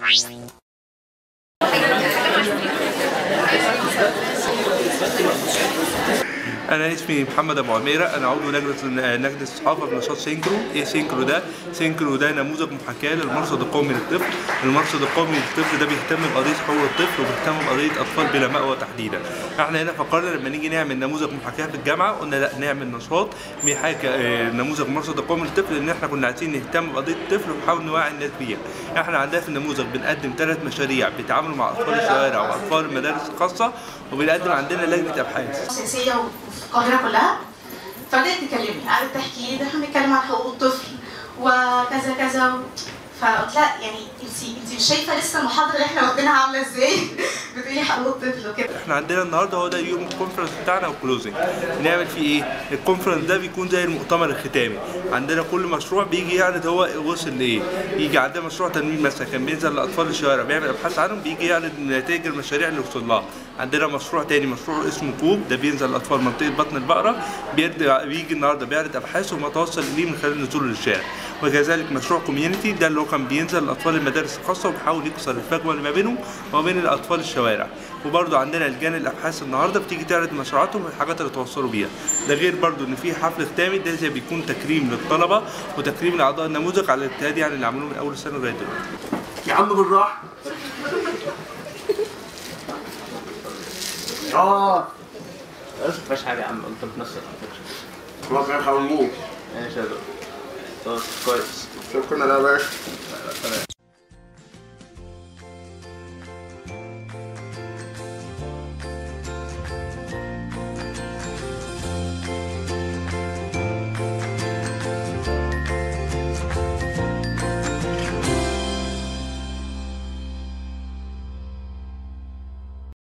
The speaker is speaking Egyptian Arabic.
انا اسمي محمد ابو عميره انا عضو لجنه لجنه الصحافه في نشاط سينكرو ايه سينكرو ده سينكرو ده نموذج محاكاه للمرصد القومي للطفل المرصد القومي للطفل ده بيهتم بقضيه حقوق الطفل وبيهتم بقضيه اطفال بلا مأوى تحديدا احنا هنا فكرنا لما نيجي نعمل نموذج محاكاه في الجامعه قلنا لا نعمل نشاط بيحاكي آه، نموذج المرصد القومي للطفل لان احنا كنا عايزين نهتم بقضيه الطفل ونحاول نوعي الناس بيها احنا عندنا في النموذج بنقدم ثلاث مشاريع بيتعاملوا مع اطفال الشوارع واطفال المدارس الخاصه وبنقدم عندنا لجنه ابحاث سياسيه وفي القاهره كلها فبدات تكلمني قعدت تحكي لي ده احنا بنتكلم عن حقوق الطفل وكذا كذا فقلت لا يعني انت انت مش شايفه لسه المحاضره اللي احنا واخدينها عامله ازاي بتقولي حقوق الطفل وكده احنا عندنا النهارده هو ده يوم الكونفرنس بتاعنا والكلوزنج بنعمل فيه ايه الكونفرنس ده بيكون زي المؤتمر الختامي عندنا كل مشروع بيجي يعرض هو وصل لايه يجي عندنا مشروع تنميم مثلا كان بينزل لاطفال الشوارع بيعمل ابحاث عنهم بيجي يعرض نتائج المشاريع اللي وصل لها عندنا مشروع تاني مشروع اسمه كوب ده بينزل لاطفال منطقه بطن البقره بيرد- بيجي النهارده بيعرض ابحاثه وما توصل اليه من خلال نزوله للشارع وكذلك مشروع كوميونتي ده اللي هو كان بينزل لاطفال المدارس الخاصه وبيحاول يكسر الفجوه اللي ما بينهم وما بين الاطفال الشوارع وبرضه عندنا لجان الابحاث النهارده بتيجي تعرض مشروعاتهم والحاجات اللي توصلوا بيها ده غير برضه ان في حفل ختامي ده زي بيكون تكريم للطلبه وتكريم لاعضاء النموذج على الاجتهاد يعني اللي عملوه من اول السنه لغايه دلوقتي يا عم بالراحه اه بس مفيهاش حاجة يا عم انت بتنسق على فكرة خلاص يا حمود ماشي يا دكتور خلاص كويس شكرا يا باشا تمام